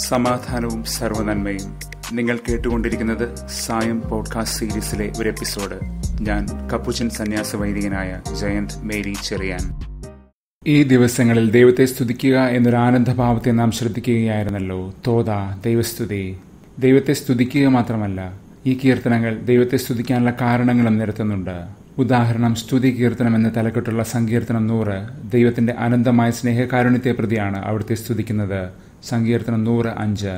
സമാധാനവും സർവനന്മയും നിങ്ങൾ കേട്ടുകൊണ്ടിരിക്കുന്നത് സായം പോഡ്കാസ്റ്റ് സീരീസിലെ ഒരു എപ്പിസോഡ് ഞാൻ കപ്പുച്ചൻ സന്യാസ വൈദികനായ ജയന്ത് മേരി ചെറിയാൻ ഈ ദിവസങ്ങളിൽ ദൈവത്തെ സ്തുതിക്കുക എന്നൊരു ആനന്ദഭാവത്തെ നാം ശ്രദ്ധിക്കുകയായിരുന്നല്ലോ തോത ദൈവസ്തുതി ദൈവത്തെ സ്തുതിക്കുക മാത്രമല്ല ഈ കീർത്തനങ്ങൾ ദൈവത്തെ സ്തുതിക്കാനുള്ള കാരണങ്ങളും നിരത്തുന്നുണ്ട് ഉദാഹരണം സ്തുതി കീർത്തനം എന്ന തലക്കെട്ടുള്ള സങ്കീർത്തനം നൂറ് ദൈവത്തിന്റെ അനന്തമായ സ്നേഹകാരുണ്യത്തെ പ്രതിയാണ് അവിടുത്തെ സ്തുതിക്കുന്നത് സങ്കീർത്തനം നൂറ് അഞ്ച്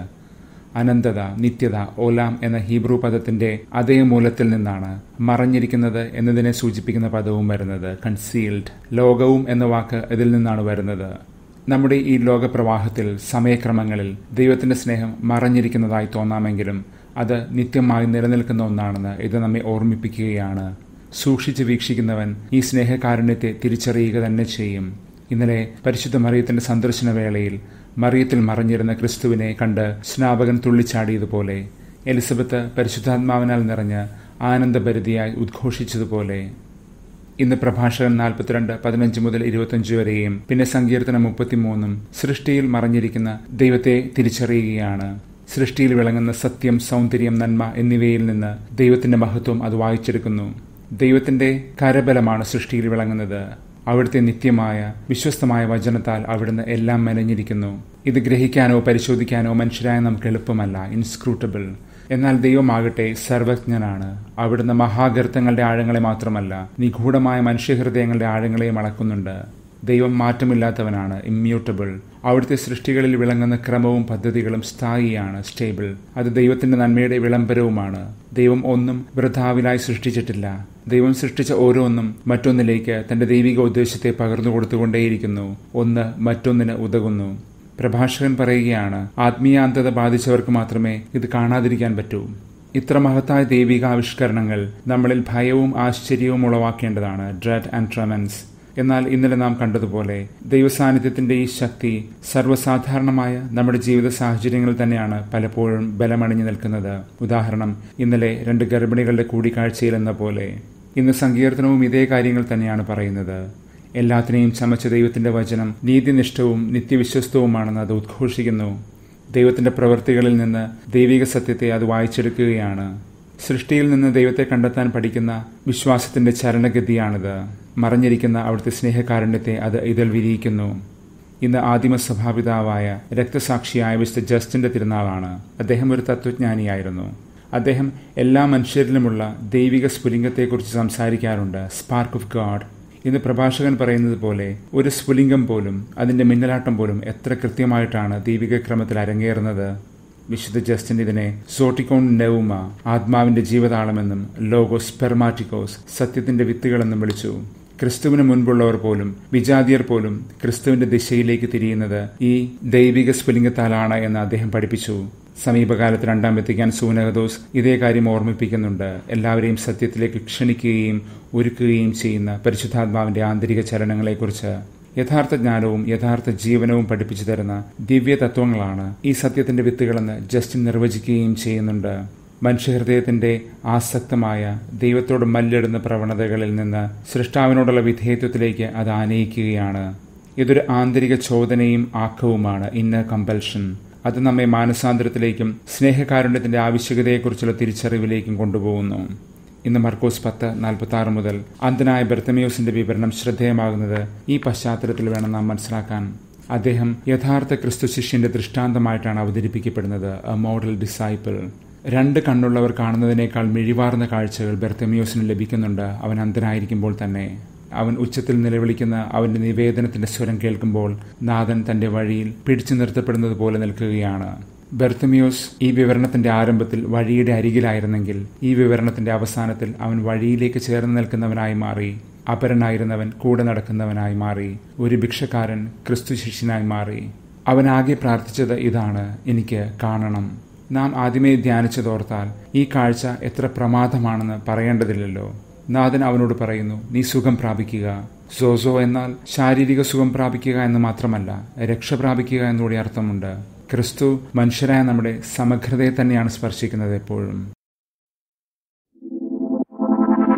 അനന്തത നിത്യത ഓലാം എന്ന ഹീബ്രു പദത്തിന്റെ അതേ മൂലത്തിൽ നിന്നാണ് മറഞ്ഞിരിക്കുന്നത് എന്നതിനെ സൂചിപ്പിക്കുന്ന പദവും വരുന്നത് കൺസീൽഡ് ലോകവും എന്ന വാക്ക് ഇതിൽ നിന്നാണ് വരുന്നത് നമ്മുടെ ഈ ലോകപ്രവാഹത്തിൽ സമയക്രമങ്ങളിൽ ദൈവത്തിന്റെ സ്നേഹം മറഞ്ഞിരിക്കുന്നതായി തോന്നാമെങ്കിലും അത് നിത്യമായി നിലനിൽക്കുന്ന ഒന്നാണെന്ന് ഇത് നമ്മെ ഓർമ്മിപ്പിക്കുകയാണ് സൂക്ഷിച്ച് വീക്ഷിക്കുന്നവൻ ഈ സ്നേഹകാരുണ്യത്തെ തിരിച്ചറിയുക തന്നെ ചെയ്യും ഇന്നലെ പരിശുദ്ധ മറിയത്തിന്റെ സന്ദർശന വേളയിൽ മറിയത്തിൽ മറഞ്ഞിരുന്ന ക്രിസ്തുവിനെ കണ്ട് സ്നാപകൻ തുള്ളിച്ചാടിയതുപോലെ എലിസബത്ത് പരിശുദ്ധാത്മാവിനാൽ നിറഞ്ഞ് ആനന്ദഭരിതിയായി ഉദ്ഘോഷിച്ചതുപോലെ ഇന്ന് പ്രഭാഷകൻ നാൽപ്പത്തിരണ്ട് പതിനഞ്ച് മുതൽ ഇരുപത്തിയഞ്ച് വരെയും പിന്നെ സങ്കീർത്തനം മുപ്പത്തിമൂന്നും സൃഷ്ടിയിൽ മറഞ്ഞിരിക്കുന്ന ദൈവത്തെ തിരിച്ചറിയുകയാണ് സൃഷ്ടിയിൽ വിളങ്ങുന്ന സത്യം സൗന്ദര്യം നന്മ എന്നിവയിൽ നിന്ന് ദൈവത്തിന്റെ മഹത്വം അത് വായിച്ചെടുക്കുന്നു ദൈവത്തിന്റെ കരബലമാണ് സൃഷ്ടിയിൽ വിളങ്ങുന്നത് അവിടുത്തെ നിത്യമായ വിശ്വസ്തമായ വചനത്താൽ അവിടുന്ന് എല്ലാം മെനഞ്ഞിരിക്കുന്നു ഇത് ഗ്രഹിക്കാനോ പരിശോധിക്കാനോ മനുഷ്യരായ നമുക്ക് എളുപ്പമല്ല ഇൻസ്ക്രൂട്ടബിൾ എന്നാൽ ദൈവമാകട്ടെ സർവജ്ഞനാണ് അവിടുന്ന് മഹാഗർത്തങ്ങളുടെ ആഴങ്ങളെ മാത്രമല്ല നിഗൂഢമായ മനുഷ്യഹൃദയങ്ങളുടെ ആഴങ്ങളെയും അളക്കുന്നുണ്ട് ദൈവം മാറ്റമില്ലാത്തവനാണ് ഇമ്മ്യൂട്ടബിൾ അവിടുത്തെ സൃഷ്ടികളിൽ വിളങ്ങുന്ന ക്രമവും പദ്ധതികളും സ്ഥായിയാണ് സ്റ്റേബിൾ അത് ദൈവത്തിന്റെ നന്മയുടെ വിളംബരവുമാണ് ദൈവം ഒന്നും വൃഥാവിലായി സൃഷ്ടിച്ചിട്ടില്ല ദൈവം സൃഷ്ടിച്ച ഓരോന്നും മറ്റൊന്നിലേക്ക് തന്റെ ദൈവിക ഉദ്ദേശത്തെ പകർന്നു കൊടുത്തുകൊണ്ടേയിരിക്കുന്നു ഒന്ന് മറ്റൊന്നിന് ഉതകുന്നു പ്രഭാഷകൻ പറയുകയാണ് ആത്മീയാന്തത ബാധിച്ചവർക്ക് മാത്രമേ ഇത് കാണാതിരിക്കാൻ പറ്റൂ ഇത്ര മഹത്തായ ദൈവിക ആവിഷ്കരണങ്ങൾ നമ്മളിൽ ഭയവും ആശ്ചര്യവും ഉളവാക്കേണ്ടതാണ് ഡ്രഡ് ആൻഡ് ട്രമൻസ് എന്നാൽ ഇന്നലെ നാം കണ്ടതുപോലെ ദൈവസാന്നിധ്യത്തിന്റെ ഈ ശക്തി സർവ്വസാധാരണമായ നമ്മുടെ ജീവിത സാഹചര്യങ്ങളിൽ തന്നെയാണ് പലപ്പോഴും ബലമണിഞ്ഞു നിൽക്കുന്നത് ഉദാഹരണം ഇന്നലെ രണ്ട് ഗർഭിണികളുടെ കൂടിക്കാഴ്ചയിൽ എന്ന പോലെ ഇന്ന് സങ്കീർത്തനവും ഇതേ കാര്യങ്ങൾ തന്നെയാണ് പറയുന്നത് എല്ലാത്തിനെയും ചമച്ച ദൈവത്തിന്റെ വചനം നീതിനിഷ്ഠവും നിത്യവിശ്വസ്തവുമാണെന്ന് അത് ഉദ്ഘോഷിക്കുന്നു ദൈവത്തിന്റെ പ്രവൃത്തികളിൽ നിന്ന് ദൈവിക സത്യത്തെ അത് വായിച്ചെടുക്കുകയാണ് സൃഷ്ടിയിൽ നിന്ന് ദൈവത്തെ കണ്ടെത്താൻ പഠിക്കുന്ന വിശ്വാസത്തിന്റെ ചരണഗതിയാണിത് മറഞ്ഞിരിക്കുന്ന അവിടുത്തെ സ്നേഹകാരുണ്യത്തെ അത് ഇതിൽ വിരിയിക്കുന്നു ഇന്ന് ആദിമ സഭാപിതാവായ രക്തസാക്ഷിയായ വിശുദ്ധ ജസ്റ്റിന്റെ തിരുനാളാണ് അദ്ദേഹം ഒരു തത്വജ്ഞാനിയായിരുന്നു അദ്ദേഹം എല്ലാ മനുഷ്യരിലുമുള്ള ദൈവിക സ്ഫുലിംഗത്തെക്കുറിച്ച് സംസാരിക്കാറുണ്ട് സ്പാർക്ക് ഓഫ് ഗാഡ് ഇന്ന് പ്രഭാഷകൻ പറയുന്നത് പോലെ ഒരു സ്ഫുലിംഗം പോലും അതിന്റെ മിന്നലാട്ടം പോലും എത്ര കൃത്യമായിട്ടാണ് ദൈവിക ക്രമത്തിൽ അരങ്ങേറുന്നത് വിശുദ്ധ ജസ്റ്റിൻ ഇതിനെ സോട്ടിക്കോൺ നെവുമ ആത്മാവിന്റെ ജീവതാളമെന്നും ലോഗോസ് പെർമാറ്റിക്കോസ് സത്യത്തിന്റെ വിത്തുകളെന്നും വിളിച്ചു ക്രിസ്തുവിന് മുൻപുള്ളവർ പോലും വിജാതിയർ പോലും ക്രിസ്തുവിന്റെ ദിശയിലേക്ക് തിരിയുന്നത് ഈ ദൈവിക സ്ഫുലിംഗത്താലാണ് എന്ന് അദ്ദേഹം പഠിപ്പിച്ചു സമീപകാലത്ത് രണ്ടാം വെത്തിക്കാൻ സൂനഹദോസ് ഇതേ കാര്യം ഓർമ്മിപ്പിക്കുന്നുണ്ട് എല്ലാവരെയും സത്യത്തിലേക്ക് ക്ഷണിക്കുകയും ഒരുക്കുകയും ചെയ്യുന്ന പരിശുദ്ധാത്മാവിന്റെ ആന്തരിക ചലനങ്ങളെക്കുറിച്ച് യഥാർത്ഥ ജ്ഞാനവും യഥാർത്ഥ ജീവനവും പഠിപ്പിച്ചു തരുന്ന ദിവ്യ തത്വങ്ങളാണ് ഈ സത്യത്തിന്റെ വിത്തുകളെന്ന് ജസ്റ്റിൻ നിർവചിക്കുകയും ചെയ്യുന്നുണ്ട് മനുഷ്യഹൃദയത്തിന്റെ ആസക്തമായ ദൈവത്തോട് മല്ലിടുന്ന പ്രവണതകളിൽ നിന്ന് സൃഷ്ടാവിനോടുള്ള വിധേയത്വത്തിലേക്ക് അത് ആനയിക്കുകയാണ് ഇതൊരു ആന്തരിക ചോദനയും ആക്കവുമാണ് ഇന്നർ കമ്പൽഷൻ അത് നമ്മെ മാനസാന്തരത്തിലേക്കും സ്നേഹകാരുണ്യത്തിന്റെ ആവശ്യകതയെക്കുറിച്ചുള്ള തിരിച്ചറിവിലേക്കും കൊണ്ടുപോകുന്നു ഇന്ന് മർക്കോസ് പത്ത് നാൽപ്പത്തി ആറ് മുതൽ അന്ധനായ ബെർത്തമിയോസിന്റെ വിവരണം ശ്രദ്ധേയമാകുന്നത് ഈ പശ്ചാത്തലത്തിൽ വേണം നാം മനസ്സിലാക്കാൻ അദ്ദേഹം യഥാർത്ഥ ക്രിസ്തു ശിഷ്യന്റെ ദൃഷ്ടാന്തമായിട്ടാണ് അവതരിപ്പിക്കപ്പെടുന്നത് എ മോഡൽ ഡിസൈപ്പിൾ രണ്ട് കണ്ണുള്ളവർ കാണുന്നതിനേക്കാൾ മിഴിവാർന്ന കാഴ്ചകൾ ബെർത്തമിയോസിന് ലഭിക്കുന്നുണ്ട് അവൻ അന്ധനായിരിക്കുമ്പോൾ തന്നെ അവൻ ഉച്ചത്തിൽ നിലവിളിക്കുന്ന അവന്റെ നിവേദനത്തിന്റെ സ്വരം കേൾക്കുമ്പോൾ നാഥൻ തന്റെ വഴിയിൽ പിടിച്ചു നിർത്തപ്പെടുന്നത് പോലെ നിൽക്കുകയാണ് ബെർത്തമിയോസ് ഈ വിവരണത്തിന്റെ ആരംഭത്തിൽ വഴിയുടെ അരികിലായിരുന്നെങ്കിൽ ഈ വിവരണത്തിന്റെ അവസാനത്തിൽ അവൻ വഴിയിലേക്ക് ചേർന്ന് നിൽക്കുന്നവനായി മാറി അപരനായിരുന്നവൻ കൂടെ നടക്കുന്നവനായി മാറി ഒരു ഭിക്ഷക്കാരൻ ക്രിസ്തു ശിഷ്യനായി മാറി അവനാകെ പ്രാർത്ഥിച്ചത് ഇതാണ് എനിക്ക് കാണണം നാം ആദ്യമേ ധ്യാനിച്ചതോർത്താൽ ഈ കാഴ്ച എത്ര പ്രമാദമാണെന്ന് പറയേണ്ടതില്ലല്ലോ നാഥൻ അവനോട് പറയുന്നു നീ സുഖം പ്രാപിക്കുക സോസോ എന്നാൽ ശാരീരിക സുഖം പ്രാപിക്കുക എന്ന് മാത്രമല്ല രക്ഷ പ്രാപിക്കുക എന്നുകൂടി അർത്ഥമുണ്ട് ക്രിസ്തു മനുഷ്യരായ നമ്മുടെ സമഗ്രതയെ തന്നെയാണ് സ്പർശിക്കുന്നത് എപ്പോഴും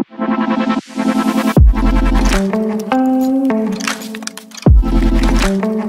thank you